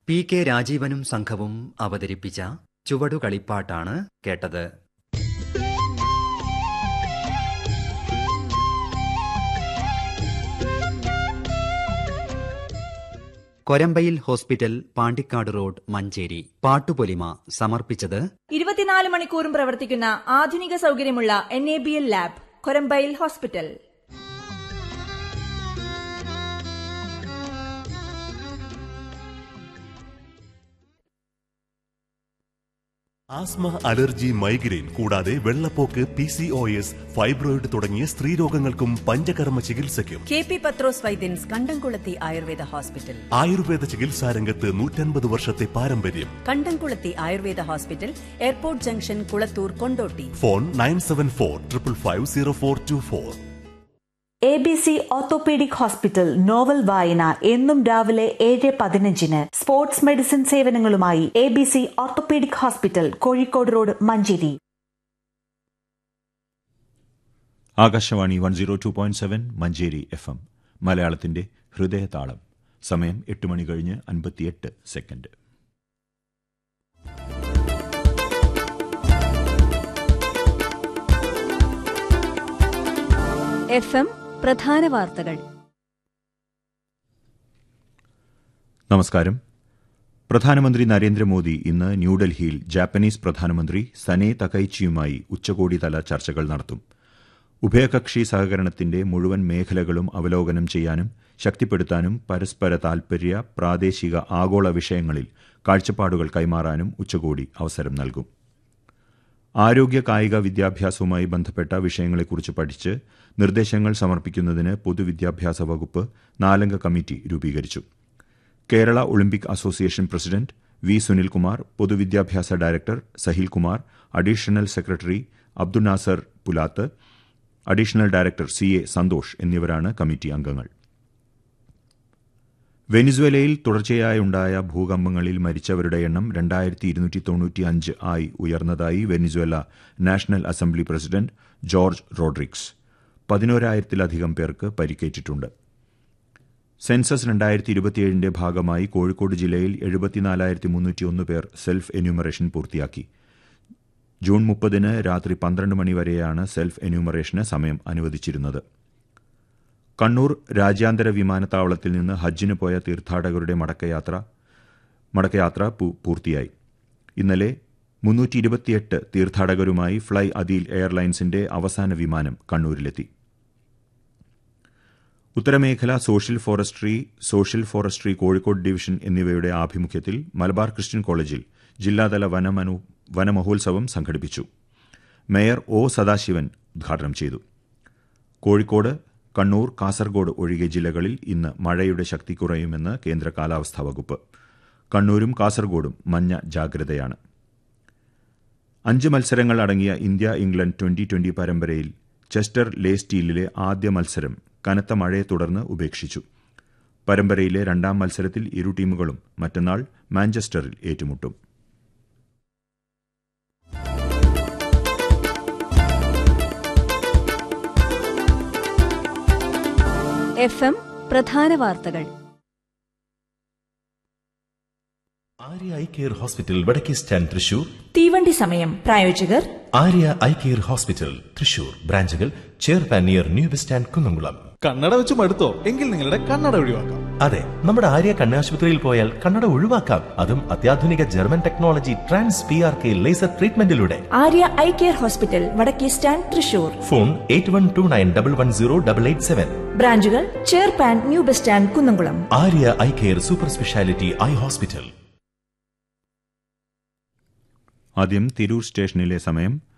P K രാജീവനും സംഘവും അവതരിപ്പിച്ച ചുവടുകളിപ്പാട്ടാണ് കേട്ടത് കൊരമ്പയിൽ ഹോസ്പിറ്റൽ പാണ്ടിക്കാട് റോഡ് മഞ്ചേരി പാട്ടുപൊലിമ സമർപ്പിച്ചത് ഇരുപത്തിനാല് മണിക്കൂറും പ്രവർത്തിക്കുന്ന ആധുനിക സൗകര്യമുള്ള N A B L lab കൊരമ്പയിൽ ഹോസ്പിറ്റൽ ആസ്മ അലർജി മൈഗ്രെയിൻ കൂടാതെ വെള്ളപ്പോക്ക് P C O S fibroid തുടങ്ങിയ സ്ത്രീരോഗങ്ങൾക്കും പഞ്ചകർമ്മ ചികിത്സയ്ക്കും കെ പി പത്രോസ് വൈദ്യൻസ് കണ്ടംകുളത്തി ആയുർവേദ ഹോസ്പിറ്റൽ ആയുർവേദ ചികിത്സാ രംഗത്ത് നൂറ്റൻപത് വർഷത്തെ പാരമ്പര്യം Kandamkulathi Ayurveda hospital airport junction Kulathur Kondotty phone nine seven four triple five zero four two four A B C orthopaedic hospital novel വായന എന്നും രാവിലെ ഏഴ് പതിനഞ്ചിന് സ്പോർട്സ് മെഡിസിൻ സേവനങ്ങളുമായി A B C orthopaedic hospital Kozhikode road Manjeri Akashvani one zero two point seven Manjeri F M മലയാളത്തിന്റെ ഹൃദയതാളം സമയം എട്ട് മണി കഴിഞ്ഞ് അൻപത്തിയെട്ട് സെക്കൻഡ് എഫ് എം പ്രധാന വാർത്തകൾ നമസ്കാരം പ്രധാനമന്ത്രി നരേന്ദ്രമോദി ഇന്ന് ന്യൂഡൽഹിയിൽ ജാപ്പനീസ് പ്രധാനമന്ത്രി സനെ തകൈച്ചിയുമായി ഉച്ചകോടിതല ചർച്ചകൾ നടത്തും ഉഭയകക്ഷി സഹകരണത്തിന്റെ മുഴുവൻ മേഖലകളും അവലോകനം ചെയ്യാനും ശക്തിപ്പെടുത്താനും പരസ്പര താൽപര്യ പ്രാദേശിക ആഗോള വിഷയങ്ങളിൽ കാഴ്ചപ്പാടുകൾ കൈമാറാനും ഉച്ചകോടി അവസരം നൽകും ആരോഗ്യ കായിക വിദ്യാഭ്യാസവുമായി ബന്ധപ്പെട്ട വിഷയങ്ങളെക്കുറിച്ച് പഠിച്ച് നിർദ്ദേശങ്ങൾ സമർപ്പിക്കുന്നതിന് പൊതുവിദ്യാഭ്യാസ വകുപ്പ് നാലംഗ കമ്മിറ്റി രൂപീകരിച്ചു Kerala Olympic association president V Sunilkumar പൊതുവിദ്യാഭ്യാസ director Sahil Kumar additional secretary Abdul Nasar Pulath additional director C A Santhosh എന്നിവരാണ് കമ്മിറ്റി അംഗങ്ങൾ വെനിസ്വേലയിൽ തുടർച്ചയായുണ്ടായ ഭൂകമ്പങ്ങളിൽ മരിച്ചവരുടെ എണ്ണം രണ്ടായിരത്തി ഇരുന്നൂറ്റി തൊണ്ണൂറ്റിയഞ്ച് ആയി ഉയർന്നതായി Venezuela national assembly president Jorge Rodriguez പതിനോരായിരത്തിലധികം പേർക്ക് പരിക്കേറ്റിട്ടുണ്ട് സെൻസസ് രണ്ടായിരത്തി ഇരുപത്തിയേഴിന്റെ ഭാഗമായി കോഴിക്കോട് ജില്ലയിൽ എഴുപത്തിനാലായിരത്തി മുന്നൂറ്റിയൊന്ന് പേർ സെൽഫ് എന്യൂമറേഷൻ പൂർത്തിയാക്കി ജൂൺ മുപ്പതിന് രാത്രി പന്ത്രണ്ട് മണിവരെയാണ് സെൽഫ് എന്യൂമറേഷന് സമയം അനുവദിച്ചിരുന്നത് കണ്ണൂർ രാജ്യാന്തര വിമാനത്താവളത്തിൽ നിന്ന് ഹജ്ജിന് പോയ തീർത്ഥാടകരുടെ മടക്കയാത്ര മടക്കയാത്ര പൂ- പൂർത്തിയായി ഇന്നലെ മുന്നൂറ്റി ഇരുപത്തിയെട്ട് തീർത്ഥാടകരുമായി ഫ്ലൈ അദീൽ എയർലൈൻസിന്റെ അവസാന വിമാനം കണ്ണൂരിലെത്തി ഉത്തരമേഖല social forestry social forestry Kozhikode division എന്നിവയുടെ ആഭിമുഖ്യത്തിൽ മലബാർ ക്രിസ്ത്യൻ കോളേജിൽ ജില്ലാതല വനമനു വനമഹോത്സവം സംഘടിപ്പിച്ചു മേയർ ഒ സദാശിവൻ ഉദ്ഘാടനം ചെയ്തു കോഴിക്കോട് കണ്ണൂർ കാസർഗോഡ് ഒഴികെ ജില്ലകളിൽ ഇന്ന് മഴയുടെ ശക്തി കുറയുമെന്ന് കേന്ദ്ര കാലാവസ്ഥാ വകുപ്പ് കണ്ണൂരും കാസർഗോഡും മഞ്ഞ ജാഗ്രതയാണ് അഞ്ച് മത്സരങ്ങൾ അടങ്ങിയ ഇന്ത്യ ഇംഗ്ലണ്ട് ട്വന്റി ട്വന്റി പരമ്പരയിൽ ചെസ്റ്റർ ലേ സ്റ്റീലിലെ ആദ്യ മത്സരം കനത്ത മഴയെ തുടർന്ന് ഉപേക്ഷിച്ചു പരമ്പരയിലെ രണ്ടാം മത്സരത്തിൽ ഇരു ടീമുകളും മറ്റന്നാൾ മാഞ്ചസ്റ്ററിൽ ഏറ്റുമുട്ടും എഫ് എം പ്രധാന വാർത്തകൾ ആര്യ ഐ കെയർ ഹോസ്പിറ്റൽ വടക്കേ സ്റ്റാൻഡ് തൃശൂർ തീവണ്ടി സമയം പ്രായോജകർ Arya eye care hospital Thrissur ബ്രാഞ്ചുകൾ ചെയർപാൻ near new bus stand Kunnamkulam കണ്ണട വെച്ച് മടുത്തോ എങ്കിൽ നിങ്ങളുടെ കണ്ണട ഒഴിവാക്കാം അതെ നമ്മുടെ ആര്യ കണ്ണാശുപത്രിയിൽ പോയാൽ കണ്ണട ഒഴിവാക്കാം അതും അത്യാധുനിക German technology trans P R K laser ട്രീറ്റ്മെന്റിലൂടെ ആര്യ ഐ കെയർ ഹോസ്പിറ്റൽ വടക്കേ stand Thrissur phone eight one two nine double one zero double eight seven ബ്രാഞ്ചുകൾ ചെയർപാൻ new bus stand Kunnamkulam Arya eye care super speciality eye hospital ആദ്യം തിരൂർ സ്റ്റേഷനിലെ സമയം